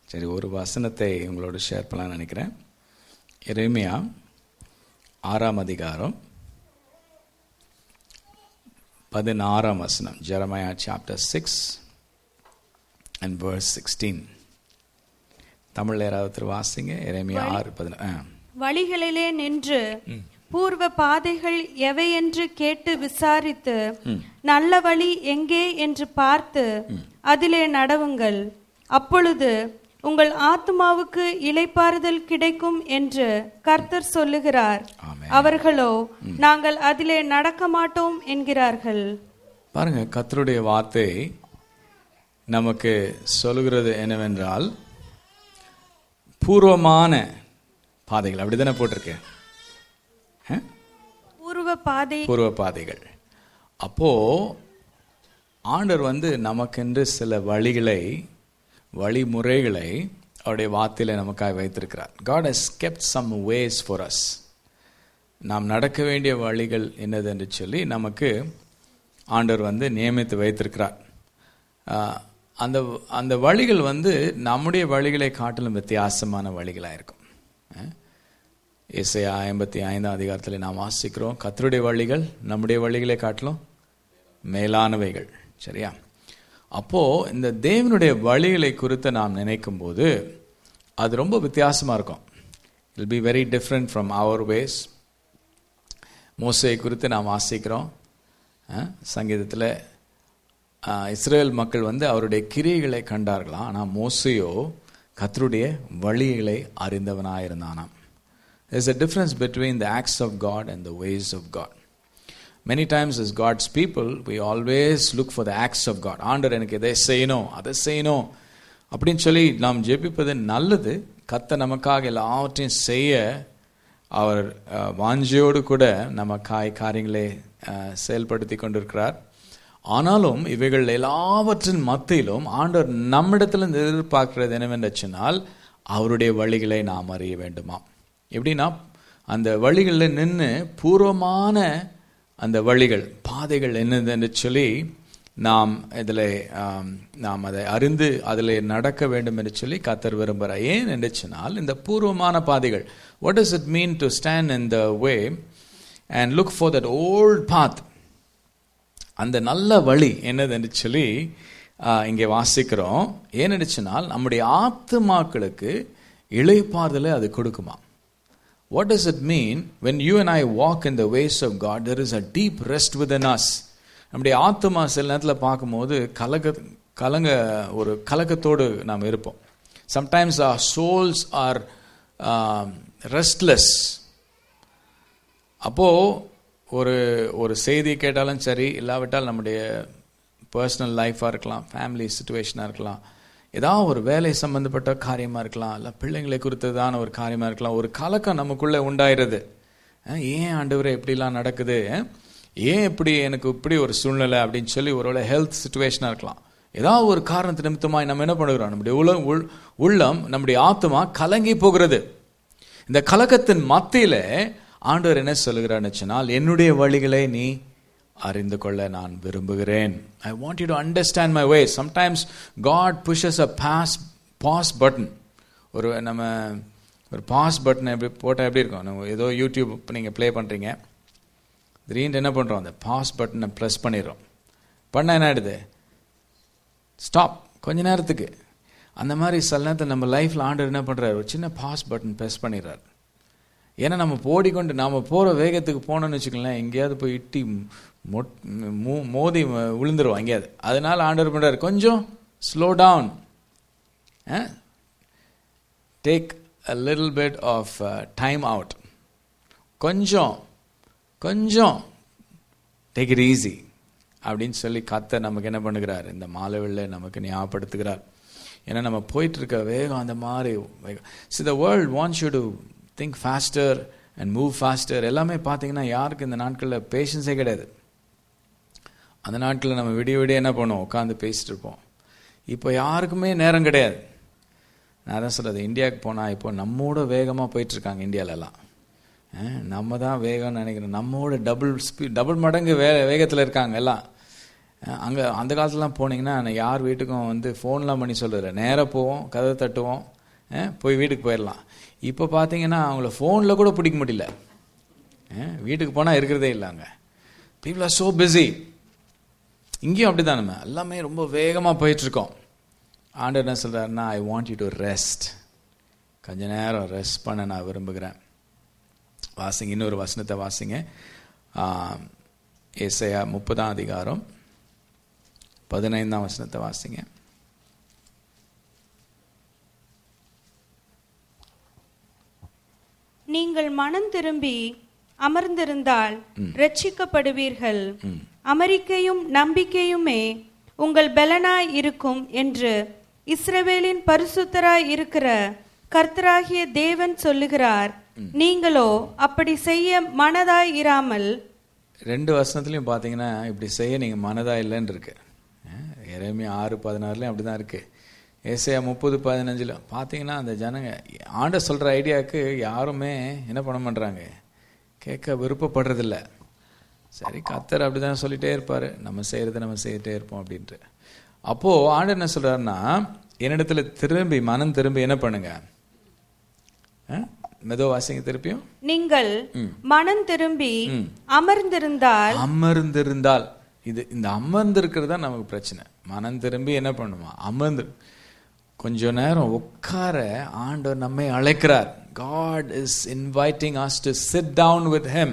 சரி ஒரு வசனத்தை உங்களோட ஷேர் பண்ணலாம்னு நினைக்கிறேன் எரேமியா ஆறாம் அதிகாரம் பதினாறாம் வசனம் Jeremiah chapter six and verse sixteen தமிழ்ல யாராவது ஒருத்தர் வாசிங்க எரேமியா ஆறு பதினா ஆ. வழிகளிலே நின்று பூர்வ பாதைகள் எவையென்று கேட்டு விசாரித்து நல்ல வழி எங்கே என்று பார்த்து அதிலே நடவுங்கள் அப்பொழுது உங்கள் ஆத்துமாவுக்கு இளைப்பாறுதல் கிடைக்கும் என்று கர்த்தர் சொல்லுகிறார் ஆமென். அவர்களோ நாங்கள் அதிலே நடக்க மாட்டோம் என்கிறார்கள் பாருங்க கர்த்தருடைய வார்த்தை நமக்கு சொல்லுகிறது என்னவென்றால் பூர்வமான பாதைகள் அப்படிதானே போட்டிருக்கேன் ஆ? பூர்வ பாதை பூர்வ பாதைகள் அப்போ ஆண்டவர் வந்து நமக்கென்று சில வழிகளை வழிமுறைகளை அவருடைய வார்த்தையில நமக்காக வைத்திருக்கிறார் God has kept some ways for us நாம் நடக்க வேண்டிய வழிகள் என்னது என்று சொல்லி நமக்கு ஆண்டவர் வந்து நியமித்து வைத்திருக்கிறார் ஆஹ், அந்த அந்த வழிகள் வந்து நம்முடைய வழிகளை காட்டிலும் வித்தியாசமான வழிகளாக இருக்கும் ஆஹ். ஏசாயா ஐம்பத்தி ஐந்தாம் அதிகாரத்தில் நாம் வாசிக்கிறோம் கத்தருடைய வழிகள் நம்முடைய வழிகளை காட்டிலும் மேலானவைகள் சரியா அப்போ இந்த தேவனுடைய வழிகளை குறித்து நாம் நினைக்கும் போது அது ரொம்ப வித்தியாசமா இருக்கும் will be very different from our ways மோசை குறித்து நாம் வாசிக்கிறோம் அஹ், சங்கீதத்தில் அஹ், இஸ்ரேல் மக்கள் வந்து அவருடைய கிரியைகளை கண்டார்களாம் ஆனால் மோசையோ கத்தருடைய வழிகளை அறிந்தவனாயிருந்தானாம் There's a difference between the acts of God and the ways of God. Many times as God's people, we always look for the acts of God. ஆண்டவர் எனக்கு இதை செய்யணும் அதை செய்யணும் அப்படின்னு சொல்லி நாம் ஜெபிப்பது நல்லது கத்த நமக்காக எல்லாவற்றையும் செய்ய அவர் அஹ், வாஞ்சையோடு கூட நமக்காய் காரியங்களை அஹ், செயல்படுத்தி கொண்டிருக்கிறார் ஆனாலும் இவைகள் எல்லாவற்றின் மத்தியிலும் ஆண்டவர் நம்மிடத்தில் எதிர்பார்க்கிறது என்னவென்று சொன்னால் அவருடைய வழிகளை நாம் அறிய வேண்டுமாம் எப்படின்னா அந்த வழிகளில் நின்று பூர்வமான அந்த வழிகள் பாதைகள் என்னது என்று சொல்லி நாம் இதில் நாம் அதை அறிந்து அதில் நடக்க வேண்டும் என்று சொல்லி கத்தர் விரும்புகிறார் ஏன் என்று சொன்னால் இந்த பூர்வமான பாதைகள் what does it mean to stand in the way and look for that old path அந்த நல்ல வழி என்னது என்று சொல்லி ஆஹ், இங்கே வாசிக்கிறோம் ஏன்னு சொன்னால் நம்முடைய ஆத்துமாக்களுக்கு இளைப்பாறுதலை அது கொடுக்குமா what does it mean when you and I walk in the ways of God there is a deep rest within us நம்முடைய ஆத்துமா சில நேரத்தில் பார்க்கும்போது கலக கலங்க ஒரு கலக்கத்தோடு நாம் இருப்போம் sometimes our souls are um, restless அப்போ ஒரு ஒரு செய்தி கேட்டாலும் சரி இல்லாவிட்டால் நம்முடைய பர்சனல் லைஃபாக இருக்கலாம் ஃபேமிலி சுச்சுவேஷனாக இருக்கலாம் ஏதாவது ஒரு வேலை சம்பந்தப்பட்ட காரியமாக இருக்கலாம் இல்லை பிள்ளைங்களை குறித்ததான ஒரு காரியமாக இருக்கலாம் ஒரு கலக்கம் நமக்குள்ளே உண்டாயிருது அஹ், ஏன் ஆண்டவரே இப்படிலாம் நடக்குது அஹ், ஏன் இப்படி எனக்கு இப்படி ஒரு சூழ்நிலை அப்படின்னு சொல்லி ஒருவேளை ஹெல்த் சுச்சுவேஷனாக இருக்கலாம் ஏதாவது ஒரு காரணத்து நிமித்தமாய் நம்ம என்ன பண்ணுகிறோம் நம்முடைய உள்ள உள் உள்ளம் நம்முடைய ஆத்மா கலங்கி போகிறது இந்த கலக்கத்தின் மத்தியில ஆண்டவர் என்ன சொல்லுகிறார்னு சொன்னால் என்னுடைய வழிகளை நீ அறிந்து கொள்ள நான் விரும்புகிறேன் I want you to understand my way sometimes God pushes a pause pause button ஒரு நம்ம ஒரு பாஸ் பட்டன் எப்படி போட்டால் எப்படி இருக்கும் நம்ம ஏதோ யூடியூப் நீங்கள் ப்ளே பண்ணுறீங்க திடீர்னு என்ன பண்ணுறோம் அந்த பாஸ் பட்டனை ப்ரெஸ் பண்ணிடுறோம் பண்ண என்ன ஆயிடுது ஸ்டாப் கொஞ்ச நேரத்துக்கு அந்த மாதிரி சில நேரத்தில் நம்ம லைஃப்பில் ஆண்டவர் என்ன பண்ணுறாரு ஒரு சின்ன பாஸ் பட்டன் ப்ரெஸ் பண்ணிடுறாரு ஏன்னா நம்ம போடிக்கொண்டு நாம் போகிற வேகத்துக்கு போனோம்னு வச்சுக்கலாம் எங்கேயாவது போய் இட்டி மொட் மோ- மோதி விழுந்துருவோம் எங்கேயாவது அதனால ஆண்டவர் பண்ணுறாரு கொஞ்சம் slow down take a little bit of time out கொஞ்சம் கொஞ்சம் டேக் இட் ஈஸி அப்படின்னு சொல்லி கத்த நமக்கு என்ன பண்ணுகிறார் இந்த மாலவில்ல நமக்கு ஞாபகப்படுத்துகிறார் ஏன்னா நம்ம போயிட்டு இருக்க வேகம் அந்த மாதிரி வேகம் see the world wants you to think faster and move faster எல்லாமே பார்த்தீங்கன்னா யாருக்கு இந்த நாட்களில் பேஷன்ஸே கிடையாது அந்த நாட்களில் நம்ம விடிய விடிய என்ன பண்ணுவோம் உட்காந்து பேசிட்டு இருப்போம் இப்போ யாருக்குமே நேரம் கிடையாது நான் தான் சொல்றது இந்தியாவுக்கு போனால் இப்போ நம்மோட வேகமாக போயிட்டு இருக்காங்க இந்தியாவிலலாம் நம்ம தான் வேகம்னு நினைக்கிறோம் நம்மோட டபுள் ஸ்பீட் டபுள் மடங்கு வே வேகத்தில் இருக்காங்க எல்லாம் அஹ் அங்க அந்த காலத்துலலாம் போனீங்கன்னா நான் யார் வீட்டுக்கும் வந்து ஃபோன்லாம் பண்ணி சொல்லுற நேராக போவோம் கதை தட்டுவோம் அஹ் போய் வீட்டுக்கு போயிடலாம் இப்போ பார்த்தீங்கன்னா அவங்கள ஃபோனில் கூட பிடிக்க முடியல அஹ் வீட்டுக்கு போனால் இருக்கிறதே இல்லை அங்கே பீப்புள் ஆர் ஸோ பிஸி இங்கேயும் அப்படிதான் நம்ம எல்லாமே ரொம்ப வேகமாக போயிட்டுருக்கோம் ஆண்டவர் என்ன சொல்கிறாருன்னா I want you to rest கொஞ்ச நேரம் ரெஸ்ட் பண்ண நான் விரும்புகிறேன் வாசிங்க இன்னொரு வசனத்தை வாசிங்க ஆஹ், ஏசாயா முப்பதாம் அதிகாரம் பதினைந்தாம் வசனத்தை வாசிங்க நீங்கள் மனம் திரும்பி அமர்ந்திருந்தால் ரட்சிக்கப்படுவீர்கள் ம். அமெரிக்கையும் நம்பிக்கையுமே உங்கள் பலனாய் இருக்கும் என்று இஸ்ரவேலின் பரிசுத்தராய் இருக்கிற கர்த்தராகிய தேவன் சொல்லுகிறார் நீங்களோ அப்படி செய்ய மனதாய் இராமல் ரெண்டு வசனத்துலையும் பார்த்தீங்கன்னா இப்படி செய்ய நீங்கள் மனதா இல்லைன்னு இருக்கு இறைமை ஆறு பதினாறுலையும் அப்படி தான் இருக்கு ஏசையா முப்பது பதினஞ்சில் பார்த்தீங்கன்னா அந்த ஜனங்க ஆண்ட சொல்கிற ஐடியாவுக்கு யாருமே என்ன பண்ண மாட்றாங்க கேட்க விருப்பப்படுறதில்ல சரி கத்தர் அப்படி தான் சொல்லிட்டே இருப்பார் நம்ம செய்கிறத நம்ம செய்துட்டே இருப்போம் அப்படின்ட்டு அப்போது ஆண்டு என்ன சொல்கிறாருன்னா என்னிடத்துல திரும்பி மனம் திரும்பி என்ன பண்ணுங்க ஆ? மெதுவா வாசிங்க திருப்பியும் நீங்கள் மனம் திரும்பி ம். அமர்ந்திருந்தால் அமர்ந்திருந்தால் இது இந்த அமர்ந்திருக்கிறது தான் நமக்கு பிரச்சனை மனம் திரும்பி என்ன பண்ணுமா அமர்ந்து கொஞ்ச நேரம் உட்கார ஆண்டவர் நம்மை அழைக்கிறார் God is inviting us to sit down with him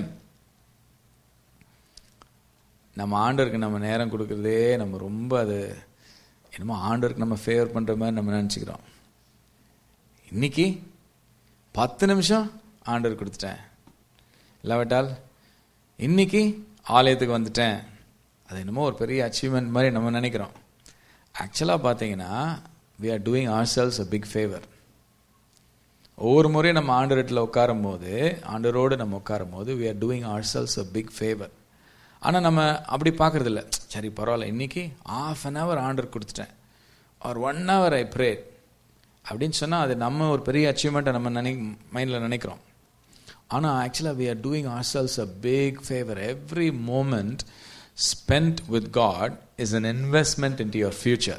நம்ம ஆண்டவருக்கு நம்ம நேரம் கொடுக்கறதே நம்ம ரொம்ப அது என்னமோ ஆண்டவருக்கு நம்ம ஃபேவர் பண்ற மாதிரி நம்ம நினச்சிக்கிறோம் இன்னைக்கு பத்து நிமிஷம் ஆண்டவர் கொடுத்துட்டேன் இல்லாவிட்டால் இன்னைக்கு ஆலயத்துக்கு வந்துட்டேன் அது என்னமோ ஒரு பெரிய அச்சீவ்மெண்ட் மாதிரி நம்ம நினைக்கிறோம் ஆக்சுவலாக பார்த்தீங்கன்னா we are doing ourselves a big favor ஒவ்வொரு முறையும் நம்ம ஆண்டவரத்தில் உட்காரும் போது ஆண்டவரோடு நம்ம உட்காரும் போது we are doing ourselves a big favor ஆனால் நம்ம அப்படி பார்க்கறது இல்ல சரி பரவாயில்ல இன்னைக்கு ஆஃப் அன் ஹவர் ஆர்டர் கொடுத்துட்டேன் ஒரு ஒன் ஹவர் ஐ ப்ரே அப்படின்னு சொன்னால் அது நம்ம ஒரு பெரிய அச்சீவ்மெண்ட்டை நம்ம நினை மைண்டில் நினைக்கிறோம் ஆனால் ஆக்சுவலாக we are doing ourselves a big favor every moment spent with God is an investment into your future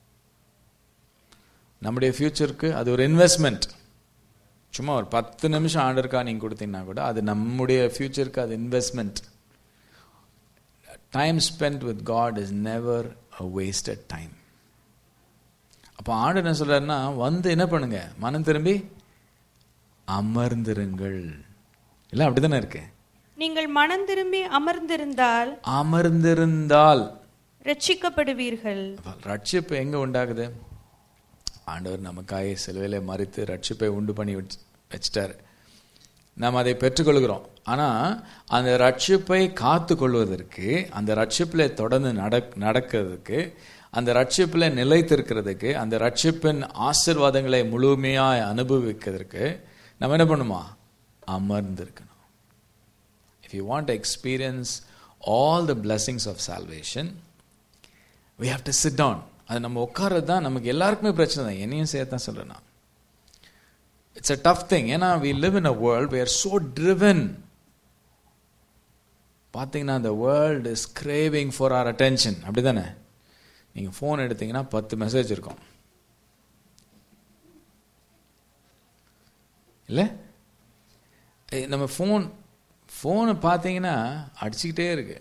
நம்முடைய ஃபியூச்சருக்கு அது ஒரு இன்வெஸ்ட்மெண்ட் சும்மா ஒரு பத்து நிமிஷம் ஆர்டருக்கா நீங்கள் கொடுத்தீங்கன்னா கூட அது நம்முடைய ஃபியூச்சருக்கு அது investment time spend with God is never a wasted time அப்போ ஆண்டு என்ன சொல்றாருன்னா வந்து என்ன பண்ணுங்க மனம் திரும்பி அமர்ந்திருங்கள் இல்லை அப்படிதானே இருக்கு நீங்கள் மனம் திரும்பி அமர்ந்திருந்தால் அமர்ந்திருந்தால் ரட்சிக்கப்படுவீர்கள் அப்ப ரட்சிப்பு எங்க உண்டாகுது ஆண்டவர் நமக்காக சிலுவையில மறித்து ரட்சிப்பை உண்டு பண்ணி வச்சு- வச்சிட்டாரு நாம் அதை பெற்றுக்கொள்கிறோம் ஆனா அந்த ரட்சிப்பை காத்து கொள்வதற்கு அந்த ரட்சிப்பில் தொடர்ந்து நடக் நடக்கிறதுக்கு அந்த ரட்சிப்பில் நிலைத்திருக்கிறதுக்கு அந்த ரட்சிப்பின் ஆசிர்வாதங்களை முழுமையாய் அனுபவிக்கிறதுக்கு நம்ம என்ன பண்ணுமா அமர்ந்திருக்கணும் If you want to experience all the blessings of salvation, we have to sit down. அது நம்ம உட்கார்றது தான் நமக்கு எல்லாருக்குமே பிரச்சனை தான் என்னையும் சேர்த்து தான் சொல்றேன் நான் இட்ஸ் அ டஃப் திங் ஏன்னா we live in a world we are so driven பார்த்தீங்கன்னா the world is craving for our attention அப்படிதானே நீங்கள் ஃபோன் எடுத்தீங்கன்னா பத்து மெசேஜ் இருக்கும் இல்லை ஏய், நம்ம ஃபோன் ஃபோனை பார்த்தீங்கன்னா அடிச்சுக்கிட்டே இருக்கு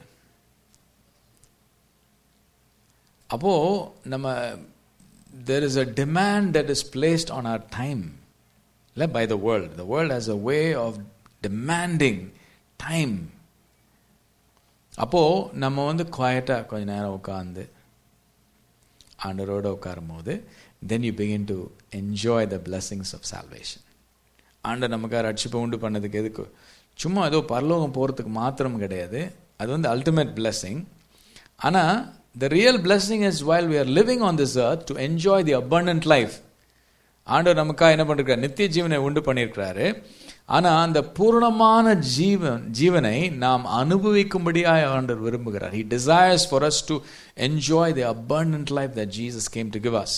அப்போ நம்ம there is a demand that is placed on our time இல்லை by the world the world has a way of demanding time அப்போ நம்ம வந்து குவாய்ட்டாக கொஞ்ச நேரம் உட்காந்து ஆண்டரோட உட்காரும் போது then you begin to enjoy the blessings of salvation ஆண்டர் நமக்காக ரட்சிப்பை உண்டு பண்ணதுக்கு எதுக்கு சும்மா ஏதோ பரலோகம் போகிறதுக்கு மாத்திரம் கிடையாது அது வந்து அல்டிமேட் blessing ஆனால் the real blessing is while we are living on this earth to enjoy the abundant life ஆண்டவர் நமக்காக என்ன பண்ணிருக்காரு நித்திய ஜீவனை உண்டு பண்ணியிருக்கிறாரு ஆனா அந்த பூரணமான ஜீவன் ஜீவனை நாம் அனுபவிக்கும்படியாக ஆண்டவர் விரும்புகிறார் he desires for us to enjoy the abundant life that Jesus came to give us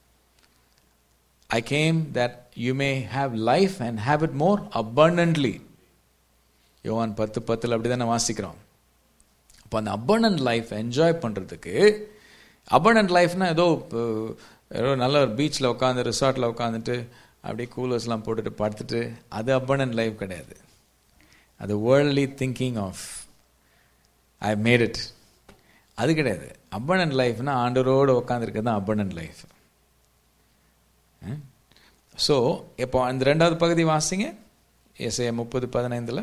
I came that you may have life and have it more abundantly யோவான் பத்து பத்தில் அப்படி தானே வாசிக்கிறோம் அப்போ அந்த abundant லைஃப் என்ஜாய் பண்ணுறதுக்கு abundant லைஃப்னா ஏதோ இப்போ ஏதோ நல்ல ஒரு பீச்சில் உட்காந்து ரிசார்ட்டில் உட்காந்துட்டு அப்படியே கூலர்ஸ்லாம் போட்டுட்டு படுத்துட்டு அது abundant லைஃப் கிடையாது அது worldly thinking of I made it அது கிடையாது abundant லைஃப்னா ஆண்டவரோடு உட்காந்துருக்கிறது தான் abundant லைஃப் ஸோ இப்போ அந்த ரெண்டாவது பகுதி வாசிங்க எஸ்ஏ முப்பது பதினைந்தில்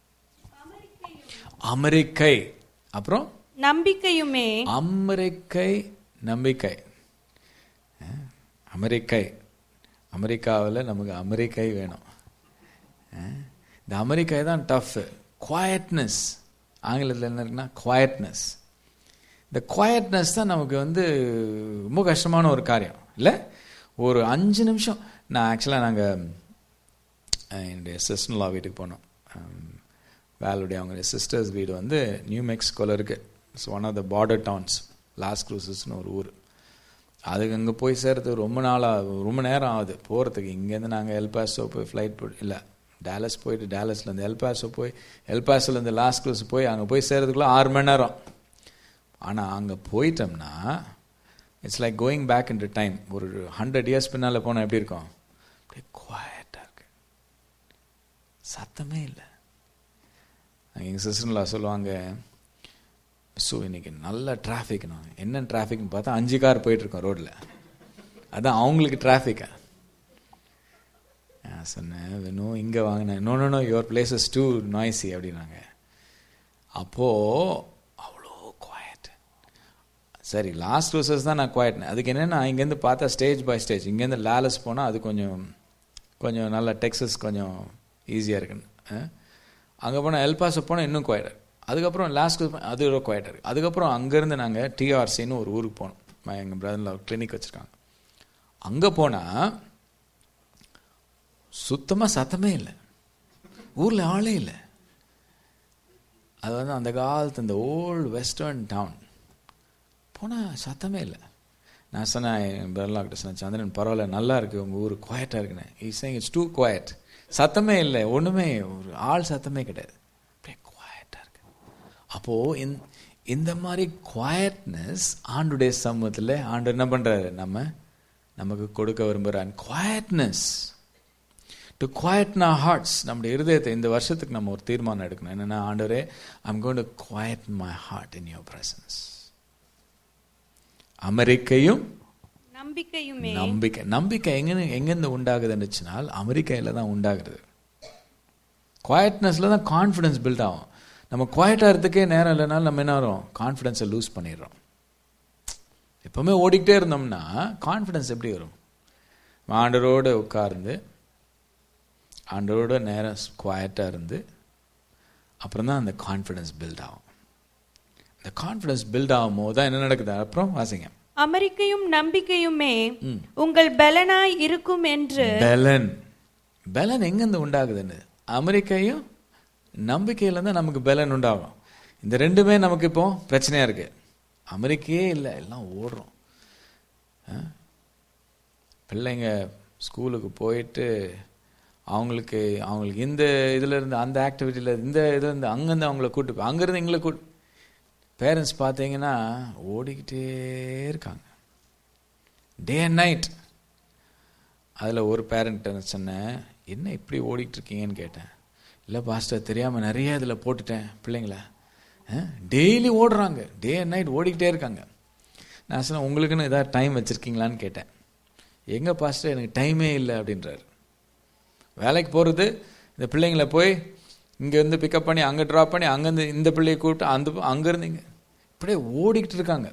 அமெரிக்கை அப்புறம் நம்பிக்கையுமே அமெரிக்கை நம்பிக்கை அஹ், அமெரிக்கை அமெரிக்காவில் நமக்கு அமெரிக்கை வேணும் அஹ், இந்த அமெரிக்கை தான் டஃப் குவாய்ட்னஸ் ஆங்கிலத்தில் என்ன இருக்குன்னா குவாய்ட்னஸ் இந்த குவாய்ட்னஸ் தான் நமக்கு வந்து ரொம்ப கஷ்டமான ஒரு காரியம் இல்லை ஒரு அஞ்சு நிமிஷம் நான் ஆக்சுவலாக நாங்கள் என்னுடைய சிஸ்டர்லா வீட்டுக்கு போனோம் வேலுடைய அவங்க சிஸ்டர்ஸ் வீடு வந்து நியூ மெக்சிகோவில் இருக்குது it's one of the border towns Las க்ரூசஸ்னு ஒரு ஊர் அதுக்கு அங்கே போய் சேர்றதுக்கு ரொம்ப நாளாக ரொம்ப நேரம் ஆகுது போகிறதுக்கு இங்கேருந்து நாங்கள் எல்பாஸோ போய் ஃப்ளைட் போய் இல்லை டேலஸ் போயிட்டு டேலஸ்லேருந்து எல்பாஸோ போய் எல்பாஸோலேருந்து லாஸ் க்ரூஸ் போய் அங்கே போய் சேர்றதுக்குள்ள ஆறு மணி நேரம் ஆனால் அங்கே போயிட்டோம்னா it's like going back in time ஒரு ஹண்ட்ரட் இயர்ஸ் பின்னால் போனால் எப்படி இருக்கும் அப்படியே குவாய்ட்டாக இருக்கு சத்தமே இல்லை எங்கள் சிஸ்டர்லா சொல்லுவாங்க ஸோ இன்னைக்கு நல்ல டிராஃபிக் நான் என்ன டிராஃபிக்னு பார்த்தா அஞ்சு கார் போயிட்டுருக்கோம் ரோட்டில் அதான் அவங்களுக்கு டிராஃபிக்கா நான் சொன்னேன் வேணும் இங்கே வாங்கினேன் no no no your place is too noisy அப்படின்னாங்க அப்போது அவ்வளோ குவாய்ட் சரி லாஸ்ட் ரோசஸ் தான் நான் குவாய்ட்னேன் அதுக்கு என்னென்னா இங்கேருந்து பார்த்தா ஸ்டேஜ் பை ஸ்டேஜ் இங்கேருந்து லேலஸ் போனால் அது கொஞ்சம் கொஞ்சம் நல்ல டெக்ஸஸ் கொஞ்சம் ஈஸியாக இருக்குன்னு அங்கே போனால் எல்பாஸை போனால் இன்னும் குவாய்டர் அதுக்கப்புறம் லாஸ்ட் அது ஒரு குவாய்டர் இருக்குது அதுக்கப்புறம் அங்கேருந்து நாங்கள் டிஆர்சின்னு ஒரு ஊருக்கு போனோம் எங்கள் பிரதரில் கிளினிக் வச்சுருக்காங்க அங்கே போனால் சுத்தமாக சத்தமே இல்லை ஊரில் ஆளே இல்லை அது வந்து அந்த காலத்து இந்த ஓல்டு வெஸ்டர்ன் டவுன் போனால் சத்தமே இல்லை நான் சொன்னேன் என் பிரதர்லாக்கிட்ட சொன்னேன் சந்திரன் பரவாயில்ல நல்லா இருக்குது உங்கள் ஊர் குவாய்ட்டாக இருக்குன்னு is saying it's too quiet சத்தமே இல்லை ஒன்றுமே ஒரு ஆள் சத்தமே கிடையாது அப்படியே குவாய்ட்டாக இருக்கு அப்போது இந் இந்த மாதிரி குவாய்ட்னஸ் ஆண்டுடைய சமூகத்தில் ஆண்டு என்ன பண்ணுறாரு நம்ம நமக்கு கொடுக்க விரும்புகிறான் quietness to quieten our hearts நம்முடைய இருதயத்தை இந்த வருஷத்துக்கு நம்ம ஒரு தீர்மானம் எடுக்கணும் என்னென்னா ஆண்டவரே I'm gonna quiet my heart in your presence அமெரிக்கையும் நம்பிக்கையுமே நம்பிக்கை நம்பிக்கை எங்க எங்கேருந்து உண்டாகுதுன்னுச்சுனால் அமெரிக்கையில் தான் உண்டாகுது குவாய்ட்னஸில் தான் கான்ஃபிடன்ஸ் பில்ட் ஆகும் நம்ம குவாய்ட் ஆகிறதுக்கே நேரம் இல்லைனாலும் நம்ம என்ன வரும் கான்ஃபிடென்ஸை லூஸ் பண்ணிடுறோம் எப்பவுமே ஓடிக்கிட்டே இருந்தோம்னா கான்ஃபிடன்ஸ் எப்படி வரும் ஆண்டரோடு உட்கார்ந்து ஆண்டரோட நேரம் குவாய்ட்டாக இருந்து அப்புறம் தான் அந்த கான்ஃபிடன்ஸ் பில்ட் ஆகும் இந்த கான்ஃபிடன்ஸ் பில்ட் ஆகும் போது தான் என்ன நடக்குது அப்புறம் வாசிங்க அமெரிக்கையும் நம்பிக்கையுமே உங்கள் பலனாய் இருக்கும் என்று பெலன் பெலன் எங்கேருந்து உண்டாகுதுன்னு அமெரிக்கையும் நம்பிக்கையில தான் நமக்கு பெலன் உண்டாகும் இந்த ரெண்டுமே நமக்கு இப்போ பிரச்சனையா இருக்கு அமெரிக்கையே இல்லை எல்லாம் ஓடுறோம் ஆ? பிள்ளைங்க ஸ்கூலுக்கு போயிட்டு அவங்களுக்கு அவங்களுக்கு இந்த இதுல இருந்து அந்த ஆக்டிவிட்டியில் இந்த இதுல இருந்து அங்கேருந்து அவங்கள கூட்டு போய் அங்கேருந்து எங்களை கூட்டு பேரண்ட்ஸ் பார்த்தீங்கன்னா ஓடிக்கிட்டே இருக்காங்க டே அண்ட் நைட் அதில் ஒரு பேரண்ட் சொன்னேன் என்ன இப்படி ஓடிக்கிட்டு இருக்கீங்கன்னு கேட்டேன் இல்லை பாஸ்டர் தெரியாமல் நிறைய இதில் போட்டுட்டேன் பிள்ளைங்கள டெய்லி ஓடுறாங்க டே அண்ட் நைட் ஓடிக்கிட்டே இருக்காங்க நான் சொன்னேன் உங்களுக்குன்னு ஏதாவது டைம் வச்சுருக்கீங்களான்னு கேட்டேன் எங்கே பாஸ்டர் எனக்கு டைமே இல்லை அப்படின்றாரு வேலைக்கு போகிறது இந்த பிள்ளைங்களை போய் இங்கேருந்து பிக்கப் பண்ணி அங்கே ட்ராப் பண்ணி அங்கேருந்து இந்த பிள்ளையை கூப்பிட்டு அந்த அங்கேருந்து இங்கே இப்படியே ஓடிக்கிட்டு இருக்காங்க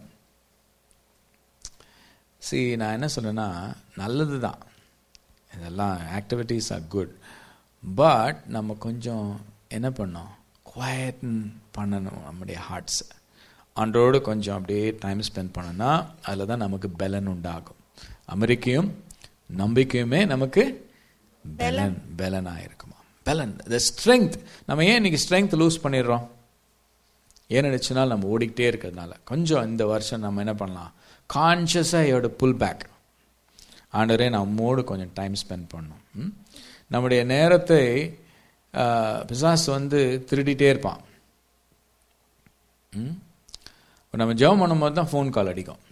சி நான் என்ன சொன்னேன்னா நல்லது தான் இதெல்லாம் ஆக்டிவிட்டீஸ் ஆர் குட் பட் நம்ம கொஞ்சம் என்ன பண்ணோம் குவாய்டன் பண்ணணும் நம்முடைய ஹார்ட்ஸை அன்றோடு கொஞ்சம் அப்படியே டைம் ஸ்பெண்ட் பண்ணனா அதில் தான் நமக்கு பலன் உண்டாகும் அமெரிக்கையும் நம்பிக்கையுமே நமக்கு பலன் பலனாக இருக்குமா பலன் த ஸ்ட்ரென்த் நம்ம ஏன் இன்னைக்கு ஸ்ட்ரென்த் லூஸ் பண்ணிடுறோம் ஏன் நினச்சினால் நம்ம ஓடிக்கிட்டே இருக்கிறதுனால கொஞ்சம் இந்த வருஷம் நம்ம என்ன பண்ணலாம் கான்ஷியஸாக இதோட புல் பேக் ஆண்டரே நம்மோடு கொஞ்சம் டைம் ஸ்பெண்ட் பண்ணணும் ம்? நம்முடைய நேரத்தை பிசாஸ் வந்து திருடிட்டே இருப்பான் ம்? இப்ப நம்ம ஜெபம் பண்ணும்போது தான் ஃபோன் கால் அடிக்கும்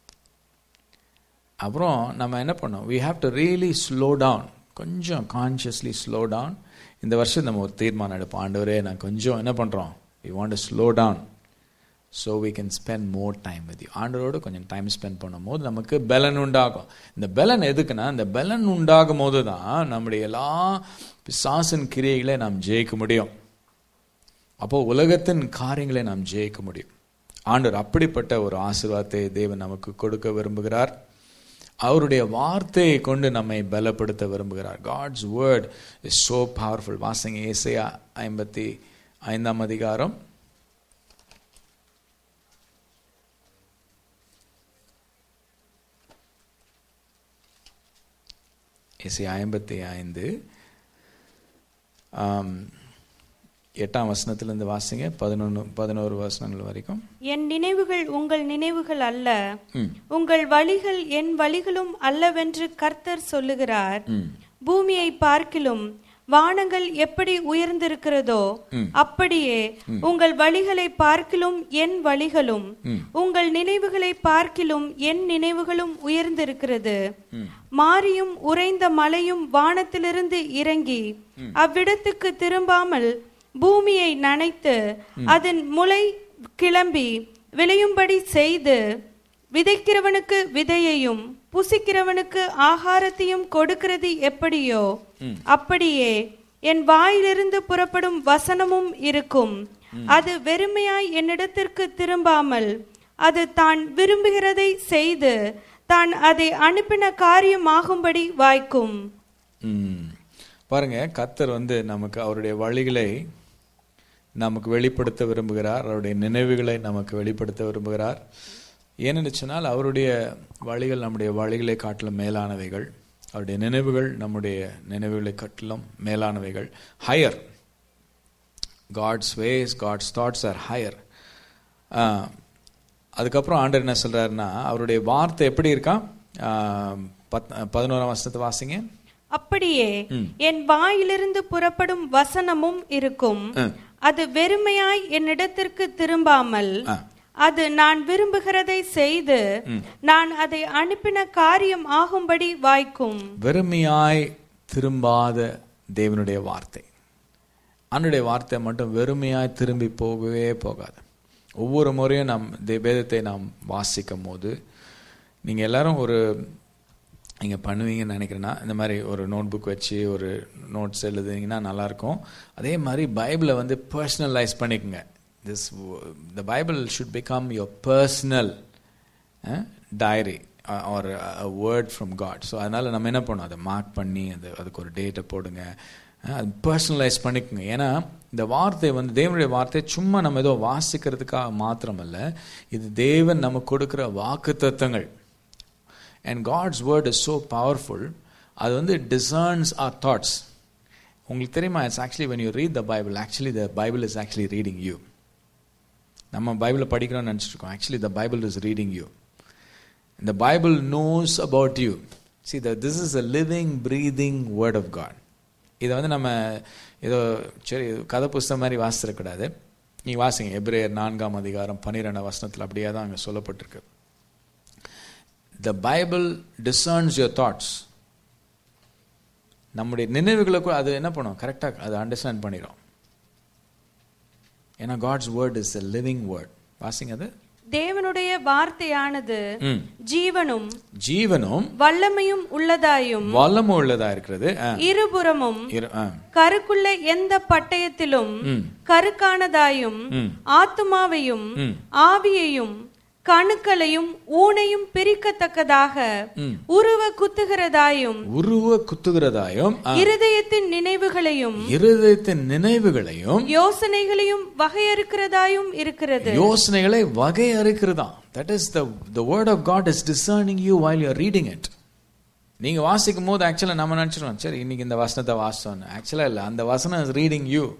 அப்புறம் நம்ம என்ன பண்ணோம் we have to really slow down கொஞ்சம் கான்ஷியஸ்லி ஸ்லோ டவுன் இந்த வருஷம் நம்ம ஒரு தீர்மானம் எடுப்போம் ஆண்டவரே நான் கொஞ்சம் என்ன பண்ணுறோம் we want to slow down so we can spend more time with you ஆண்டவரோடு கொஞ்சம் டைம் ஸ்பெண்ட் பண்ணும்போது நமக்கு பலன் உண்டாகும் இந்த பலன் எதுக்குன்னா இந்த பலன் உண்டாகும் போது தான் நம்முடைய எல்லா பிசாசின் கிரியைகளை நாம் ஜெயிக்க முடியும் அப்போ உலகத்தின் காரியங்களை நாம் ஜெயிக்க முடியும் ஆண்டவர் அப்படிப்பட்ட ஒரு ஆசீர்வாதத்தை தேவன் நமக்கு கொடுக்க விரும்புகிறார் அவருடைய வார்த்தையை கொண்டு நம்மை பலப்படுத்த விரும்புகிறார் God's word is so powerful வாசிங்க ஏசையா ஐம்பத்தி ஐந்தாம் அதிகாரம் ஏசையா ஐம்பத்தி ஐந்து ஆம், எட்டாம் வசனத்திலிருந்து வாசிங்க பதினொன்று பதினோரு வசனங்கள் வரைக்கும் என் நினைவுகள் உங்கள் நினைவுகள் அல்ல ம் உங்கள் வழிகள் என் வழிகளும் அல்லவென்று கர்த்தர் சொல்லுகிறார் ம் பூமியை பார்க்கிலும் வானங்கள் எப்படி உயர்ந்திருக்கிறதோ அப்படியே உங்கள் வழிகளை பார்க்கிலும் என் வழிகளும் உங்கள் நினைவுகளை பார்க்கிலும் என் நினைவுகளும் உயர்ந்திருக்கிறது மாரியும் உறைந்த மலையும் வானத்திலிருந்து இறங்கி அவ்விடத்துக்கு திரும்பாமல் பூமியை நனைத்து அதன் முளை கிளம்பி விளையும்படி செய்து விதைக்கிறவனுக்கு விதையையும் புசிக்கிறவனுக்கு ஆகாரத்தையும் கொடுக்கிறது எப்படியோ அப்படியே என் வாயிலிருந்து புறப்படும் வசனமும் இருக்கும் அது வெறுமையாய் என்னிடத்திற்கு திரும்பாமல் அது தான் விரும்புகிறதை செய்து தான் அதை அனுப்பின காரியமாகும்படி வாய்க்கும் ம். பாருங்க கத்தர் வந்து நமக்கு அவருடைய வழிகளை நமக்கு வெளிப்படுத்த விரும்புகிறார் அவருடைய நினைவுகளை நமக்கு வெளிப்படுத்த விரும்புகிறார் ஏனென்று சொன்னால் அவருடைய வழிகள் நம்முடைய வழிகளை காட்டிலும் மேலானவைகள் அவருடைய நினைவுகள் நம்முடைய நினைவுகளை காட்டிலும் மேலானவைகள் higher God's ways God's thoughts are higher அதுக்கப்புறம் ஆண்டர் என்ன சொல்றாருன்னா அவருடைய வார்த்தை எப்படி இருக்கா ஆஹ், பத்- பதினோராம் வருஷத்தை வாசிங்க அப்படியே என் வாயிலிருந்து புறப்படும் வசனமும் இருக்கும் அது வெறுமையாய் என்னிடத்திற்கு திரும்பாமல் ஆ. அது நான் விரும்புகிறதை செய்து நான் அதை அனுப்பின காரியம் ஆகும்படி வாய்க்கும் வெறுமையாய் திரும்பாத தேவனுடைய வார்த்தை அவனுடைய வார்த்தை மட்டும் வெறுமையாய் திரும்பி போகவே போகாது ஒவ்வொரு முறையும் நாம் தே- வேதத்தை நாம் வாசிக்கும் போது நீங்கள் எல்லாரும் ஒரு நீங்கள் பண்ணுவீங்கன்னு நினைக்கிறேன்னா இந்த மாதிரி ஒரு நோட் புக் வச்சு ஒரு நோட்ஸ் எழுதுனீங்கன்னா நல்லாயிருக்கும் அதே மாதிரி பைபிளை வந்து பர்சனலைஸ் பண்ணிக்கோங்க this the Bible should become your personal diary our word from God so அதனால் நம்ம என்ன பண்ணோம் அதை மார்க் பண்ணி அது அதுக்கு ஒரு டேட்டை போடுங்க அஹ், அது பர்சனலைஸ் பண்ணிக்கோங்க ஏன்னா இந்த வார்த்தை வந்து தேவனுடைய வார்த்தை சும்மா நம்ம ஏதோ வாசிக்கிறதுக்காக மாத்திரமல்ல இது தேவன் நமக்கு கொடுக்குற வாக்கு தத்தங்கள் and God's word is so powerful அது வந்து டிசர்ன்ஸ் ஆர் தாட்ஸ் உங்களுக்கு தெரியுமா it's actually when you read the bible actually the bible is actually reading you நம்ம பைபிளை படிக்கிறோம்னு நினச்சிட்டு இருக்கோம் actually the Bible is reading you இந்த Bible knows about you see the this is a living breathing word of God இதை வந்து நம்ம ஏதோ சரி கதை புஸ்தகம் மாதிரி வாசிச்சிடக்கூடாது நீ வாசிங்க எப்ரேயர் நான்காம் அதிகாரம் பன்னிரெண்டாம் வசனத்தில் அப்படியே தான் அங்கே சொல்லப்பட்டிருக்கு the Bible discerns your thoughts நம்முடைய நினைவுகளுக்கு அது என்ன பண்ணும் கரெக்டாக அது அண்டர்ஸ்டாண்ட் பண்ணிடும் ஏன்னா God's word is a living word வாசிங்க அது தேவனுடைய வார்த்தையானது ம். ஜீவனும் ஜீவனும் வல்லமையும் உள்ளதாயும் வல்லமும் உள்ளதா இருக்கிறது ஆ, இருபுறமும் இரு- ஆ. கருக்குள்ள எந்த பட்டயத்திலும் கருக்கானதாயும் ஆத்துமாவையும் ஆவியையும் கணுக்களையும் ஊனையும் பிரிக்கத்தக்கதாக உருவ குத்துகிறதாயும் உருவ குத்துகிறதாயும் ஆ, இருதயத்தின் நினைவுகளையும் இருதயத்தின் நினைவுகளையும் யோசனைகளையும் வகையறுக்கிறதாயும் இருக்கிறது யோசனைகளை வகை அறுக்கிறதாம் that is the the word of God is discerning you while you are reading it நீங்க வாசிக்கும் போது ஆக்சுவலாக நம்ம நினச்சிடுவோம் சரி இன்னைக்கு இந்த வசனத்தை வாசிச்சோன்னு ஆக்சுவலாக இல்லை அந்த வசனம் is reading you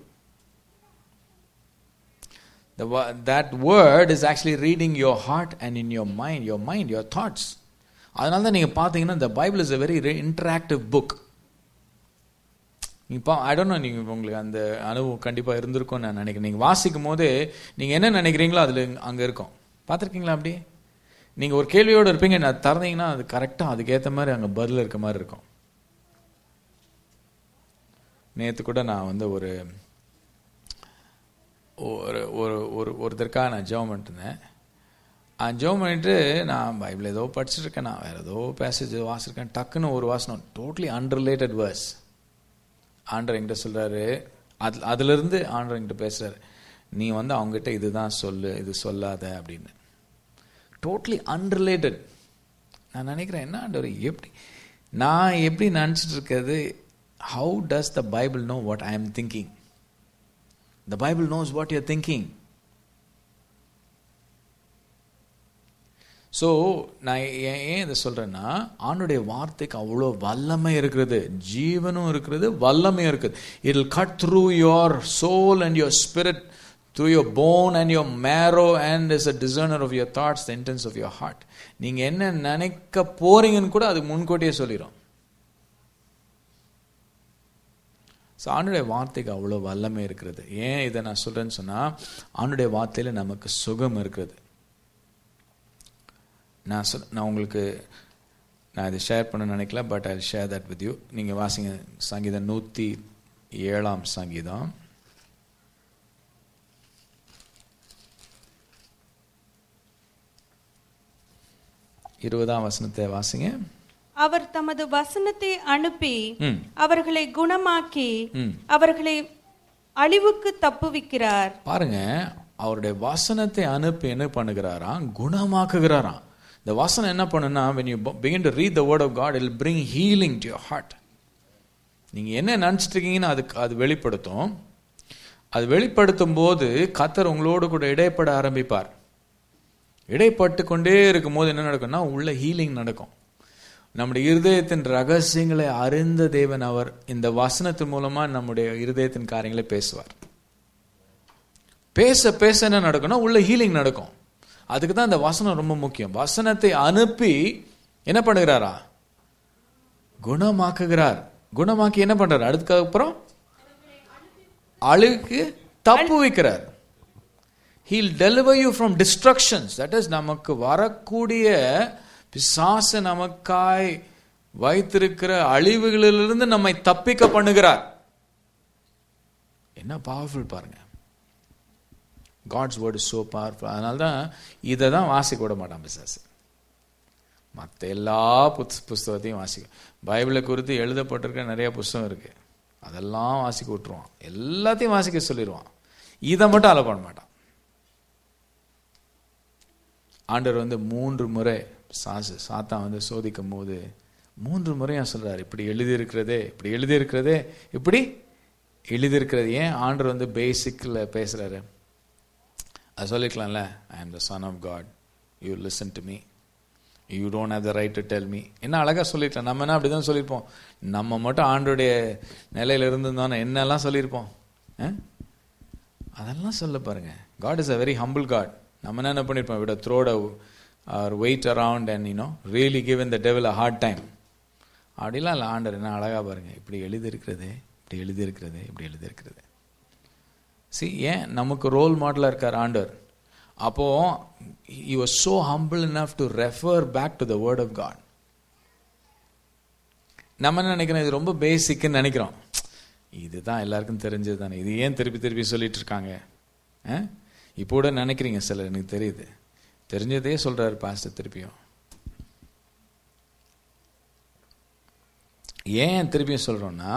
The, wo- that word is actually reading your heart and in your mind, your mind, your thoughts. அதனால தான் நீங்கள் பார்த்தீங்கன்னா the Bible is a very re- interactive book. இப்போ ஐ டோன்ட் நோ நீங்கள் உங்களுக்கு அந்த அனுபவம் கண்டிப்பாக இருந்திருக்கும்னு நான் நினைக்கிறேன் நீங்கள் வாசிக்கும் போதே நீங்கள் என்ன நினைக்கிறீங்களோ அதில் அங்கே இருக்கும் பார்த்துருக்கீங்களா அப்படி நீங்கள் ஒரு கேள்வியோடு இருப்பீங்க நான் திறந்தீங்கன்னா அது கரெக்டாக அதுக்கேற்ற மாதிரி அங்கே பதில் இருக்க மாதிரி இருக்கும் நேற்று கூட நான் வந்து ஒரு ஒரு ஒரு ஒரு ஒருத்தருக்காக நான் ஜெபம் பண்ணிருந்தேன் ஜெபம் பண்ணிட்டு நான் பைபிள் ஏதோ படிச்சுட்டு இருக்கேன் நான் வேறு ஏதோ பேசேஜ் வாசிருக்கேன் டக்குன்னு ஒரு வாசனம் டோட்டலி அன்ரிலேட்டட் வேர்ஸ் ஆண்டர் என்கிட்ட சொல்கிறாரு அது அதுலேருந்து ஆண்டர் என்கிட்ட பேசுகிறாரு நீ வந்து அவங்ககிட்ட இதுதான் சொல்லு இது சொல்லாத அப்படின்னு டோட்டலி அன்ரிலேட்டட் நான் நினைக்கிறேன் என்ன ஆண்டவர் எப்படி நான் எப்படி நினச்சிட்டு இருக்கிறது how does the Bible know what I am thinking the Bible knows what you're thinking so நான் ஏன் ஏன் இதை சொல்கிறேன்னா ஆண்டுடைய வார்த்தைக்கு அவ்வளோ வல்லமை இருக்கிறது ஜீவனும் இருக்கிறது வல்லமையும் இருக்குது it cut through your soul and your spirit through your bone and your marrow and is a discerner of your thoughts the intents of your heart நீங்கள் என்ன நினைக்க போறீங்கன்னு கூட அது முன்கூட்டியே சொல்லிடும் ஸோ ஆண்டுடைய வார்த்தைக்கு அவ்வளோ வல்லமை இருக்கிறது ஏன் இதை நான் சொல்கிறேன்னு சொன்னால் ஆண்டுடைய வார்த்தையில் நமக்கு சுகம் இருக்கிறது நான் சொல் நான் உங்களுக்கு நான் இதை ஷேர் பண்ண நினைக்கல but I share that with you நீங்கள் வாசிங்க சங்கீதம் நூற்றி ஏழாம் சங்கீதம் இருபதாம் வசனத்தை வாசிங்க அவர் தமது வசனத்தை அனுப்பி ம் அவர்களை குணமாக்கி ம் அவர்களை அழிவுக்கு தப்புவிக்கிறார் பாருங்க அவருடைய வசனத்தை அனுப்பி என்ன பண்ணுகிறாராம் குணமாக்குகிறாராம் இந்த வசனம் என்ன பண்ணுன்னா when you begin to read the word of God it will bring healing to your heart நீங்க என்ன நினைச்சிட்டு இருக்கீங்கன்னு அதுக்கு அது வெளிப்படுத்தும் அது வெளிப்படுத்தும் போது கத்தர் உங்களோடு கூட இடைப்பட ஆரம்பிப்பார் இடைப்பட்டு கொண்டே இருக்கும் போது என்ன நடக்கும்னா உள்ள ஹீலிங் நடக்கும் நம்முடைய இருதயத்தின் ரகசியங்களை அறிந்த தேவன் அவர் இந்த வசனத்தின் மூலமா நம்முடைய இருதயத்தின் காரியங்களை பேசுவார் பேச பேச என்ன நடக்கும்னா உள்ள ஹீலிங் நடக்கும் அதுக்கு தான் இந்த வசனம் ரொம்ப முக்கியம் வசனத்தை அனுப்பி என்ன பண்ணுகிறாரா குணமாக்குகிறார் குணமாக்கி என்ன பண்றாரு அதுக்கு அப்புறம் அழுக்கு தப்பு வைக்கிறார் he'll deliver you from destructions that is நமக்கு வரக்கூடிய பிசாச நமக்காய் வைத்திருக்கிற அழிவுகளிலிருந்து நம்மை தப்பிக்க பண்ணுகிறார் என்ன பவர்ஃபுல் பாருங்க God's word is so powerful அதனால தான் இதை தான் வாசிக்க விட மாட்டான் பிசாசு மற்ற எல்லா புத் புஸ்தகத்தையும் வாசிக்கும் பைபிளை குறித்து எழுதப்பட்டிருக்க நிறைய புஸ்தகம் இருக்கு அதெல்லாம் வாசிக்க விட்டுருவான் எல்லாத்தையும் வாசிக்க சொல்லிடுவான் இதை மட்டும் அலோ பண்ண மாட்டான் ஆண்டவர் வந்து மூன்று முறை சாசு சாத்தான் வந்து சோதிக்கும் போது மூன்று முறையா சொல்றாரு இப்படி எழுதியிருக்கிறதே இப்படி எழுதியிருக்கிறதே இப்படி எழுதியிருக்கிறது ஏன் ஆண்டவர் வந்து பேசிக்கில் பேசுறாரு அது சொல்லிக்கலாம்ல I am the son of God you listen to me you don't have the right to tell me என்ன அழகாக சொல்லிருக்கலாம் நம்ம என்ன அப்படி தான் சொல்லியிருப்போம் நம்ம மட்டும் ஆண்டோடைய நிலையில இருந்திருந்தோம் என்னெல்லாம் சொல்லியிருப்போம் ஆ? அதெல்லாம் சொல்ல பாருங்க God is a very humble God நம்ம என்ன பண்ணியிருப்போம் விட த்ரோட or wait around and you know really given the devil a hard time அப்படிலாம் இல்லை ஆண்டர் என்ன அழகா பாருங்க இப்படி எழுதியிருக்கிறது இப்படி எழுதியிருக்கிறது இப்படி எழுதியிருக்கிறது சி ஏன் நமக்கு ரோல் மாடலாக இருக்கார் ஆண்டவர் அப்போ he was so humble enough to refer back to the word of God நம்ம என்ன நினைக்கிறோம் இது ரொம்ப பேசிக்னு நினைக்கிறோம் இதுதான் எல்லாருக்கும் தெரிஞ்சது தானே இது ஏன் திருப்பி திருப்பி சொல்லிட்டு இருக்காங்க ஆ? இப்போ கூட நினைக்கிறீங்க சிலர் எனக்கு தெரியுது தெரிஞ்சதே சொல்றாரு பாஸ்டர் திருப்பியும் ஏன் திருப்பியும் சொல்றோம்னா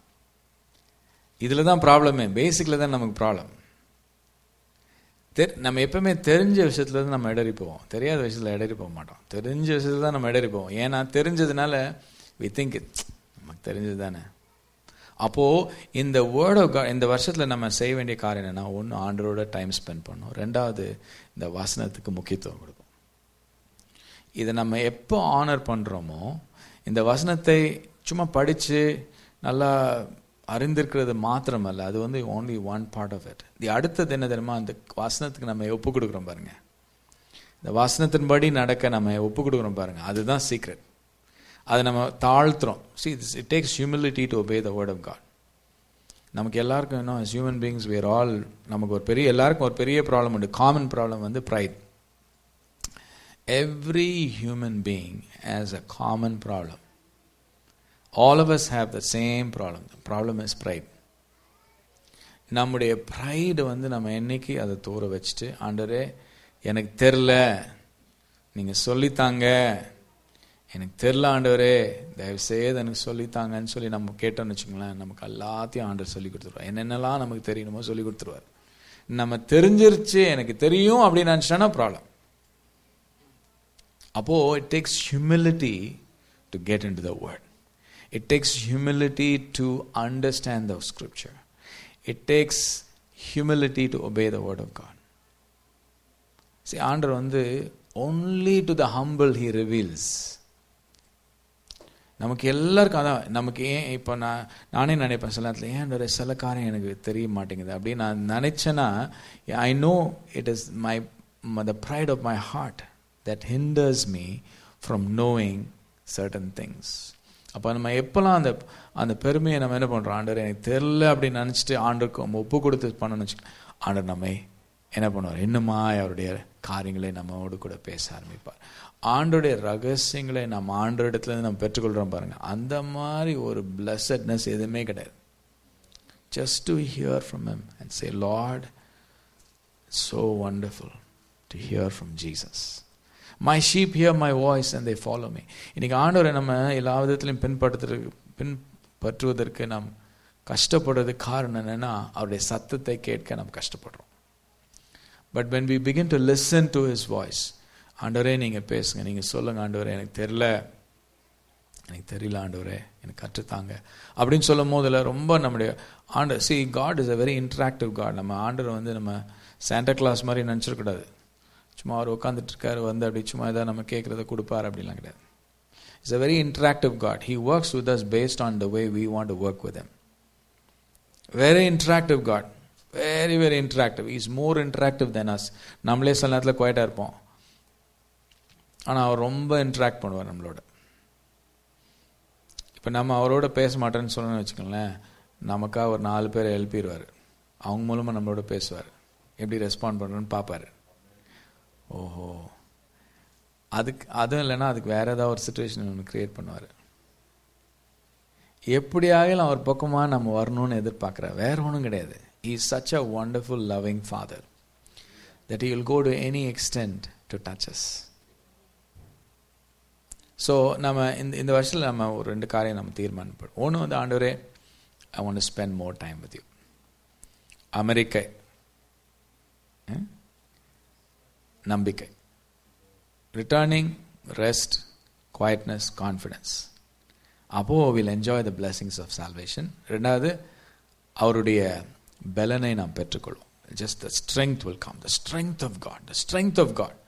இதுல தான் ப்ராப்ளமே பேசிக்ல தான் நமக்கு ப்ராப்ளம் தெரி நம்ம எப்பவுமே தெரிஞ்ச விஷயத்துல இருந்து நம்ம இடறி போவோம் தெரியாத விஷயத்துல இடறி போக மாட்டோம் தெரிஞ்ச விஷயத்துல தான் நம்ம இடறி போவோம் ஏன்னா தெரிஞ்சதுனால வி திங்க் நமக்கு தெரிஞ்சது தானே அப்போ இந்த வேர்ட் ஆஃப் இந்த வருஷத்துல நம்ம செய்ய வேண்டிய காரியம் என்னன்னா ஒன்று ஆண்டரோட டைம் ஸ்பெண்ட் பண்ணணும் ரெண்டாவது இந்த வசனத்துக்கு முக்கியத்துவம் கொடுக்கும் இதை நம்ம எப்போ ஆனர் பண்றோமோ இந்த வசனத்தை சும்மா படிச்சு நல்லா அறிந்திருக்கிறது மாத்திரமல்ல அது வந்து only one part of it the அடுத்தது என்ன தெரியுமா அந்த வசனத்துக்கு நம்ம ஒப்பு கொடுக்குறோம் பாருங்க இந்த வசனத்தின்படி நடக்க நம்ம ஒப்பு கொடுக்குறோம் பாருங்க அதுதான் சீக்ரெட் அதை நம்ம தாழ்த்துறோம் see it takes humility to obey the word of God நமக்கு எல்லாருக்கும் இன்னும் as human beings we are all நமக்கு ஒரு பெரிய எல்லாருக்கும் ஒரு பெரிய ப்ராப்ளம் உண்டு காமன் ப்ராப்ளம் வந்து pride every human being has a common problem all of us have the same problem the problem is pride நம்முடைய ப்ரைடு வந்து நம்ம என்னைக்கு அதை தூர வச்சுட்டு ஆண்டரே எனக்கு தெரில நீங்கள் சொல்லித்தாங்க எனக்கு தெரில ஆண்டவரே தயவு செய்து எனக்கு சொல்லித்தாங்கன்னு சொல்லி நம்ம கேட்டோம்னு வச்சுங்களேன் நமக்கு எல்லாத்தையும் ஆண்டவர் சொல்லி கொடுத்துருவார் என்னென்னலாம் நமக்கு தெரியணுமோ சொல்லி கொடுத்துருவார் நம்ம தெரிஞ்சிருச்சு எனக்கு தெரியும் அப்படின்னு நினச்சிட்டோன்னா ப்ராப்ளம் அப்போ it takes humility to get into the word it takes humility to understand the scripture it takes humility to obey the word of God சரி ஆண்டர் வந்து only to the humble he reveals நமக்கு எல்லாருக்கும் அதான் நமக்கு ஏன் இப்போ நான் நானே நினைப்பேன் சில நேரத்தில் ஏன் ஒரு சில காரியம் எனக்கு தெரிய மாட்டேங்குது அப்படின்னு நான் நினைச்சேன்னா I know it is my the pride of my heart that hinders me from knowing certain things அப்போ நம்ம எப்போல்லாம் அந்த அந்த பெருமையை நம்ம என்ன பண்ணுறோம் ஆண்டர் எனக்கு தெரில அப்படின்னு நினச்சிட்டு ஆண்டருக்கு நம்ம ஒப்பு கொடுத்து பண்ணணும்னு வச்சுக்கோங்க ஆண்டர் நம்ம என்ன பண்ணுவார் இன்னுமா அவருடைய காரியங்களை நம்மோடு கூட பேச ஆரம்பிப்பார் ஆண்டோடைய ரகசியங்களை நம்ம ஆண்டோடத்துலேருந்து நம்ம பெற்றுக்கொள்கிறோம் பாருங்க அந்த மாதிரி ஒரு பிளஸட்னஸ் எதுவுமே கிடையாது just to hear from him and say Lord so wonderful to hear from Jesus. My sheep hear my voice and they follow me. இன்னைக்கு ஆண்டவரை நம்ம எல்லா விதத்திலையும் பின்பற்றுறதுக்கு பின்பற்றுவதற்கு நாம் கஷ்டப்படுறதுக்கு காரணம் என்னன்னா அவருடைய சத்தத்தை கேட்க நாம் கஷ்டப்படுறோம் but when we begin to listen to his voice ஆண்டவரே நீங்கள் பேசுங்க நீங்கள் சொல்லுங்க ஆண்டவரே எனக்கு தெரில எனக்கு தெரியல ஆண்டவரே எனக்கு கற்றுத்தாங்க அப்படின்னு சொல்லும் போதில் ரொம்ப நம்முடைய ஆண்டர் see God is a very interactive God நம்ம ஆண்டரை வந்து நம்ம சாண்டா கிளாஸ் மாதிரி நினச்சிடக்கூடாது சும்மா அவர் உட்காந்துட்டு இருக்காரு வந்து அப்படி சும்மா ஏதாவது நம்ம கேட்குறத கொடுப்பார் அப்படிலாம் கிடையாது it's a very interactive God he works with us based on the way we want to work with him very interactive God very very interactive is more interactive than us நம்மளே சில நேரத்தில் குவைட்டாக இருப்போம் ஆனால் அவர் ரொம்ப இன்ட்ராக்ட் பண்ணுவார் நம்மளோட இப்போ நம்ம அவரோட பேச மாட்டேன்னு சொல்லணும்னு வச்சுக்கோங்களேன் நமக்காக ஒரு நாலு பேரை எழுப்பிடுவார் அவங்க மூலமாக நம்மளோட பேசுவார் எப்படி ரெஸ்பாண்ட் பண்ணுறோன்னு பார்ப்பாரு ஓஹோ அதுக்கு அதுவும் இல்லைன்னா அதுக்கு வேற ஏதாவது ஒரு சுச்சுவேஷன் ஒன்று கிரியேட் பண்ணுவார் எப்படியாகிலும் அவர் பக்கமாக நம்ம வரணும்னு எதிர்பார்க்குறார் வேற ஒன்றும் கிடையாது is such a wonderful loving father that you will go to any extent to touch us so நம்ம இந்த இந்த வருஷத்தில் நம்ம ஒரு ரெண்டு காரியம் நம்ம தீர்மானம் ஒன்று வந்து ஆண்டவரே I want spend more time with you அமெரிக்கை நம்பிக்கை ரிட்டர்னிங் ரெஸ்ட் குவாய்ட்னஸ் கான்ஃபிடென்ஸ் அப்போது will enjoy the blessings of salvation ரெண்டாவது அவருடைய பலனை நாம் பெற்றுக்கொள்வோம் just the strength will come the strength of God the strength of God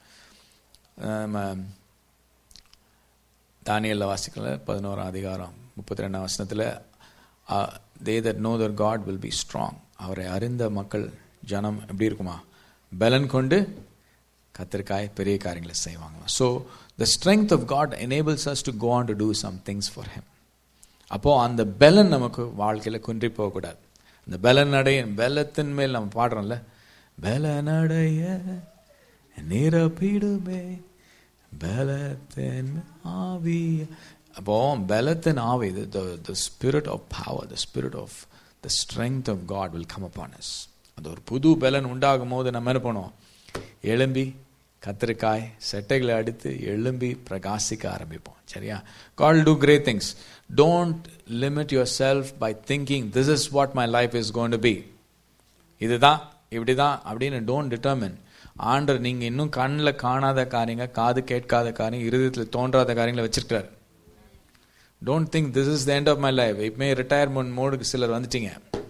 தானியல்ல வாசிக்கல பதினோராம் அதிகாரம் முப்பத்தி ரெண்டாம் வசனத்தில் they that know their God will be strong அவரை அறிந்த மக்கள் ஜனம் எப்படி இருக்குமா பலன் கொண்டு கத்திரிக்காய் பெரிய காரியங்களை செய்வாங்க so the strength of God enables us to go on to do some things for him அப்போது அந்த பலன் நமக்கு வாழ்க்கையில் குன்றி போகக்கூடாது அந்த பலன் அடைய பலத்தின் மேல் நம்ம பாடுறோம்ல பலனடைய நிரப்பிடுமே பலத்தின் ஆவி அப்போ பலத்தின் ஆவி the spirit of power the spirit of the strength of God will come upon us அது ஒரு புது பலன் உண்டாகும் போது நம்ம என்ன பண்ணுவோம் எழும்பி கத்திரிக்காய் செட்டைகளை அடித்து எழும்பி பிரகாசிக்க ஆரம்பிப்போம் சரியா call to great things don't limit yourself by thinking this is what my life is gonna be இதுதான் இப்படி தான் அப்படின்னு டோன்ட் டிட்டர்மின் ஆண்டர் நீங்கள் இன்னும் கண்ணில் காணாத காரியங்க காது கேட்காத காரியம் இருதயத்தில் தோன்றாத காரியங்களை வச்சிருக்கிறார் don't think this is the end of my life இப்பமே ரிட்டையர்மெண்ட் மோடுக்கு சிலர் வந்துட்டீங்க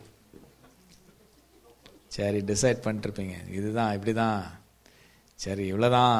சரி டிசைட் பண்ணிட்டுருப்பீங்க இதுதான் இப்படி தான் சரி இவ்வளோதான்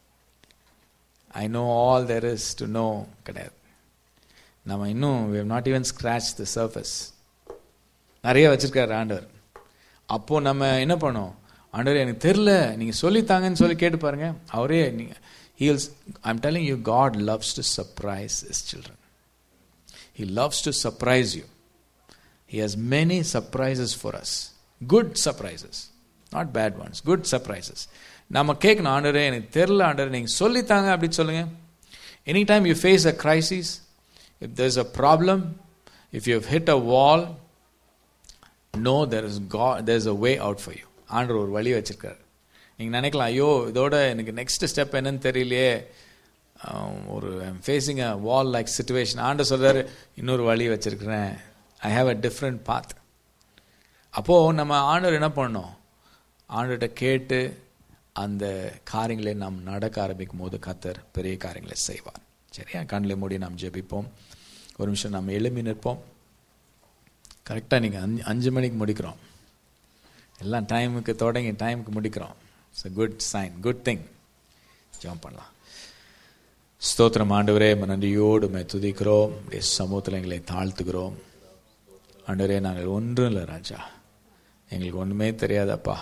I know all there is to know கிடையாது நம்ம இன்னும் we not even scratch the surface நிறைய வச்சிருக்காரு ஆண்டவர் அப்போது நம்ம என்ன பண்ணோம் ஆண்டவர் எனக்கு தெரில நீங்கள் சொல்லித்தாங்கன்னு சொல்லி கேட்டு பாருங்க அவரே நீங்கள் heals I'm telling you God loves to surprise his children he loves to surprise you He has many surprises for us. Good surprises. Not bad ones. Good surprises. நம்ம கேட்கணும் ஆண்டரே எனக்கு தெரில ஆண்டரே நீங்கள் சொல்லித்தாங்க அப்படின்னு சொல்லுங்க any time you face a crisis if there's a problem if you hit a wall no there is கா there is a way out for you ஆண்டர் ஒரு வழி வச்சிருக்காரு நீங்கள் நினைக்கலாம் ஐயோ இதோட எனக்கு நெக்ஸ்ட் ஸ்டெப் என்னன்னு தெரியலையே ஆஹ், ஒரு facing a wall like situation ஆண்டர் சொல்றாரு இன்னொரு வழி வச்சிருக்கிறேன் ஐ ஹாவ் அ டிஃப்ரெண்ட் பாத் அப்போது நம்ம ஆண்டவர் என்ன பண்ணோம் ஆண்டர்கிட்ட கேட்டு அந்த காரியங்களை நாம் நடக்க ஆரம்பிக்கும் போது கத்தர் பெரிய காரியங்களை செய்வார் சரியா கண்ணில் மூடி நாம் ஜெபிப்போம் ஒரு நிமிஷம் நாம் எழுப்பி நிற்போம் கரெக்டாக நீங்கள் அஞ்சு அஞ்சு மணிக்கு முடிக்கிறோம் எல்லாம் டைமுக்கு தொடங்கி டைமுக்கு முடிக்கிறோம் it's a good sign good thing ஜெபம் பண்ணலாம் ஸ்தோத்திரம் ஆண்டவரே உம்மை நன்றியோடு உம்மை துதிக்கிறோம் உடைய சமூகத்தில் எங்களை தாழ்த்துகிறோம் ஆண்டவரே நாங்கள் ஒன்றும் இல்லை ராஜா எங்களுக்கு ஒன்றுமே தெரியாதப்பா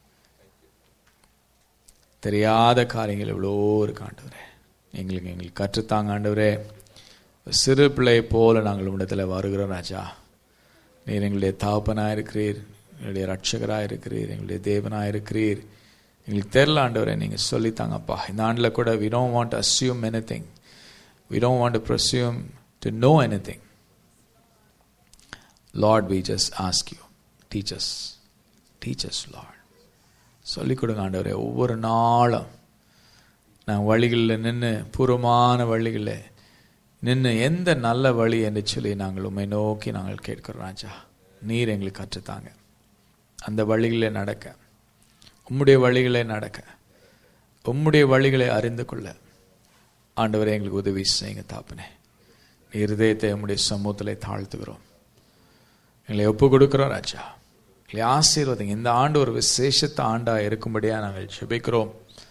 தெரியாத காரியங்கள் எவ்வளோ இருக்கு ஆண்டவரே எங்களுக்கு எங்களுக்கு கற்றுத்தாங்க ஆண்டவரே ஒரு சிறு பிள்ளை போல நாங்கள் உம்மிடத்தில் வருகிறோம் ராஜா நீர் எங்களுடைய தாப்பனாக இருக்கிறீர் எங்களுடைய ரட்சகராக இருக்கிறீர் எங்களுடைய தேவனாக இருக்கிறீர் எங்களுக்கு தெரில ஆண்டவரே நீங்கள் சொல்லித்தாங்கப்பா இந்த ஆண்டில் கூட we don't want assume anything we don't want presume to know anything Lord we just ask you teach us teach us Lord சொல்லிக் கொடுங்க ஆண்டவரே ஒவ்வொரு நாளும் நான் வழிகளில் நின்று பூர்வமான வழிகளில் நின்று எந்த நல்ல வழி என்று சொல்லி நாங்கள் உண்மை நோக்கி நாங்கள் கேட்கிறோம் ராஜா நீர் எங்களுக்கு கற்றுத்தாங்க அந்த வழிகளிலே நடக்க உம்முடைய வழிகளே நடக்க உம்முடைய வழிகளை அறிந்து கொள்ள ஆண்டவரே எங்களுக்கு உதவி செய்யுங்க தாப்பனே நீ இருதயத்தை உம்முடைய சமூகத்தில் தாழ்த்துகிறோம் எங்களை ஒப்பு கொடுக்கிறோம் ராஜா எங்களை ஆசீர்வதிங்க இந்த ஆண்டு ஒரு விசேஷத்த ஆண்டா இருக்கும்படியா நாங்கள் ஜெபிக்கிறோம்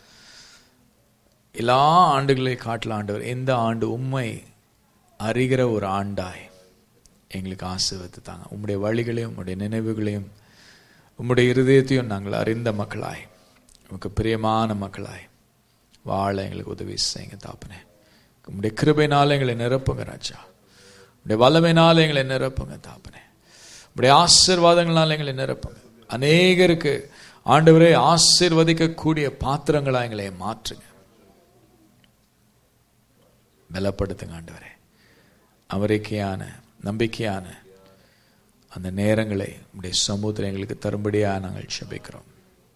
எல்லா ஆண்டுகளை காட்டல ஆண்டவர் இந்த ஆண்டு உண்மை அறிகிற ஒரு ஆண்டாய் எங்களுக்கு ஆசீர்வத்து தாங்க உம்முடைய வழிகளையும் உம்முடைய நினைவுகளையும் உம்முடைய இருதயத்தையும் நாங்கள் அறிந்த மக்களாய் உமக்கு பிரியமான மக்களாய் வாழ எங்களுக்கு உதவி செய்யுங்க தாப்பனே உம்முடைய கிருபைனால எங்களை நிரப்புங்க ராஜா உம்முடைய வல்லமைனால எங்களை நிரப்புங்க தாப்பனே உம்முடைய ஆசீர்வாதங்களால் எங்களை நிரப்புங்க அநேகருக்கு ஆண்டவரே ஆசீர்வதிக்கக்கூடிய பாத்திரங்களா எங்களை மாற்றுங்க பலப்படுத்துங்க ஆண்டவரே அவரைக்கையான நம்பிக்கையான அந்த நேரங்களை உடைய சமூகத்தில் எங்களுக்கு தரும்படியா நாங்கள் செபிக்கிறோம்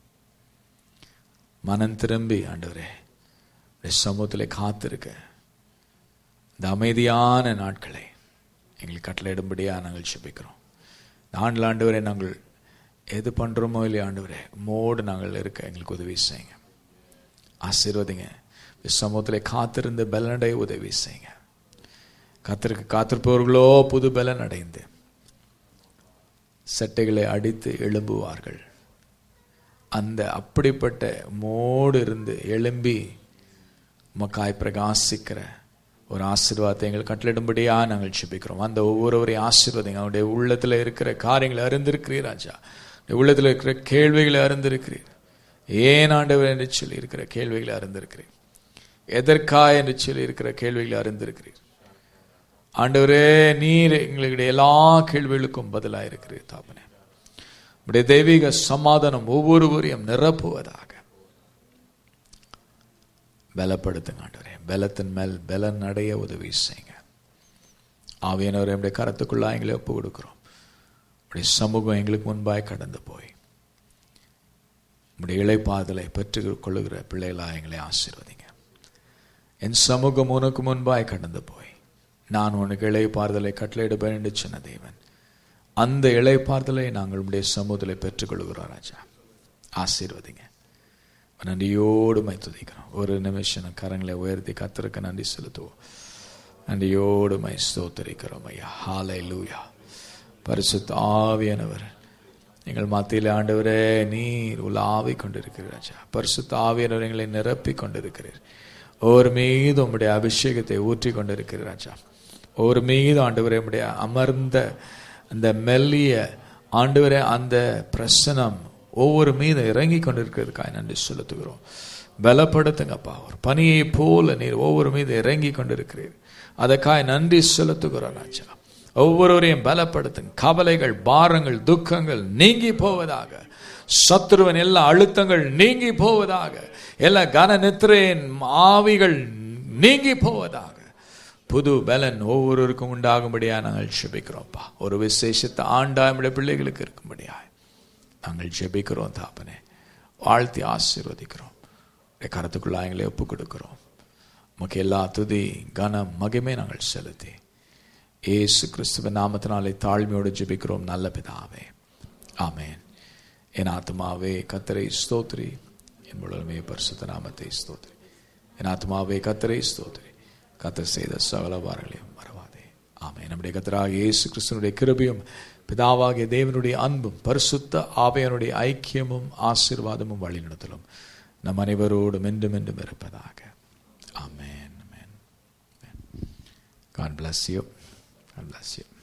மனம் திரும்பி ஆண்டவரே உடைய சமூகத்தில் காத்திருக்க இந்த அமைதியான நாட்களை எங்களுக்கு கட்டளையிடும்படியா நாங்கள் செபிக்கிறோம் இந்த ஆண்டில் ஆண்டவரே நாங்கள் எது பண்ணுறோமோ இல்லையா ஆண்டவரே மோடு நாங்கள் இருக்க எங்களுக்கு உதவி செய்யுங்க ஆசீர்வதிங்க இந்த சமூகத்தில் காத்திருந்து பலனடை உதவி செய்யுங்க காத்திருக்க காத்திருப்பவர்களோ புது பலன் அடைந்து சட்டைகளை அடித்து எழும்புவார்கள் அந்த அப்படிப்பட்ட மோடு இருந்து எழும்பி உமக்காய் பிரகாசிக்கிற ஒரு ஆசீர்வாதத்தை எங்கள் கட்டளிடும்படியா நாங்கள் செபிக்கிறோம் அந்த ஒவ்வொருவரையும் ஆசீர்வாதங்க அவனுடைய உள்ளத்தில் இருக்கிற காரியங்களை அறிந்திருக்கிறீர் ராஜா உடைய உள்ளத்தில் இருக்கிற கேள்விகளை அறிந்திருக்கிறீர் ஏன் ஆண்டவர் என்று சொல்லி இருக்கிற கேள்விகளை அறிந்திருக்கிறீர் எதற்காய் என்று சொல்லி இருக்கிற கேள்விகளை அறிந்திருக்கிறீர் ஆண்டவரே நீர் எங்களுடைய எல்லா கேள்விகளுக்கும் பதிலாக இருக்கிறீர் தாப்பனே உடைய தெய்வீக சமாதானம் ஒவ்வொருவரையும் நிரப்புவதாக பலப்படுத்துங்க ஆண்டவரே பலத்தின் மேல் பலன் அடைய உதவி செய்யுங்க ஆவியானவரை நம்முடைய கரத்துக்குள்ளா எங்களை ஒப்பு கொடுக்கிறோம் உடைய சமூகம் எங்களுக்கு முன்பாய் கடந்து போய் உடைய இழைப்பாதலை பெற்றுக் கொள்ளுகிற பிள்ளைகளா எங்களை ஆசீர்வதிங்க என் சமூகம் உனக்கு முன்பாய் கடந்து போய் நான் உனக்கு இளைப்பாறுதலை கட்டளையிடுவேன் என்று சொன்ன தேவன் அந்த இளைப்பாறுதலை நாங்கள் உடைய சமூகத்தில் பெற்றுக்கொள்கிறோம் ராஜா ஆசீர்வதிங்க நன்றியோடு மை துதிக்கிறோம் ஒரு நிமிஷம் கரங்களை உயர்த்தி கத்திருக்க நன்றி செலுத்துவோம் நன்றியோடு மை ஸ்தோத்தரிக்கிறோம் ஐயா ஹாலை லூயா பரிசுத்த ஆவியானவர் எங்கள் மத்தியில் ஆண்டவரே நீர் உலாவி கொண்டிருக்கிறீர் ராஜா பரிசுத்த ஆவியானவர் எங்களை நிரப்பி கொண்டிருக்கிறீர் ஒவ்வொரு மீது உம்முடைய அபிஷேகத்தை ஊற்றி கொண்டிருக்கிறீர் ராஜா ஒவ்வொரு மீது ஆண்டவரே உம்முடைய அமர்ந்த அந்த மெல்லிய ஆண்டவரே அந்த பிரசனம் ஒவ்வொரு மீது இறங்கி கொண்டிருக்கிறதுக்காக நன்றி செலுத்துகிறோம் பலப்படுத்துங்கப்பா ஒரு பனியை போல நீர் ஒவ்வொரு மீது இறங்கி கொண்டிருக்கிறீர் அதற்காக நன்றி செலுத்துகிறோம் ராஜா ஒவ்வொருவரையும் பலப்படுத்துங்க கவலைகள் பாரங்கள் துக்கங்கள் நீங்கி போவதாக சத்துருவன் எல்லா அழுத்தங்கள் நீங்கி போவதாக எல்லா கன நித்திரையின் ஆவிகள் நீங்கி போவதாக புது பலன் ஒவ்வொருவருக்கும் உண்டாகும்படியா நாங்கள் ஜெபிக்கிறோம்ப்பா ஒரு விசேஷத்தை ஆண்டா நம்முடைய பிள்ளைகளுக்கு இருக்கும்படியாய் நாங்கள் ஜெபிக்கிறோம் தாப்பனே வாழ்த்தி ஆசீர்வதிக்கிறோம் உடைய கருத்துக்குள்ள எங்களை ஒப்பு கொடுக்கிறோம் உமக்கு எல்லா துதி கனம் மகிமை நாங்கள் செலுத்தி ஏசு கிறிஸ்துவ நாமத்தினாலே தாழ்மையோடு ஜெபிக்கிறோம் நல்ல பிதாவே ஆமேன் என் ஆத்மாவே கத்தரை ஸ்தோத்ரி என் முழுமே பரிசுத்த நாமத்தை ஸ்தோத்ரி என் ஆத்மாவே கத்தரை ஸ்தோத்ரி கத்தர் செய்த சகல வாரங்களையும் மறவாதே ஆமென் நம்முடைய கத்தராக இயேசு கிறிஸ்துவனுடைய கிருபையும் பிதாவாகிய தேவனுடைய அன்பும் பரிசுத்த ஆவையனுடைய ஐக்கியமும் ஆசீர்வாதமும் வழிநடத்தலும் நம் அனைவரோடும் என்றும் என்றும் இருப்பதாக ஆமென் ஆமென் God bless you. God bless you.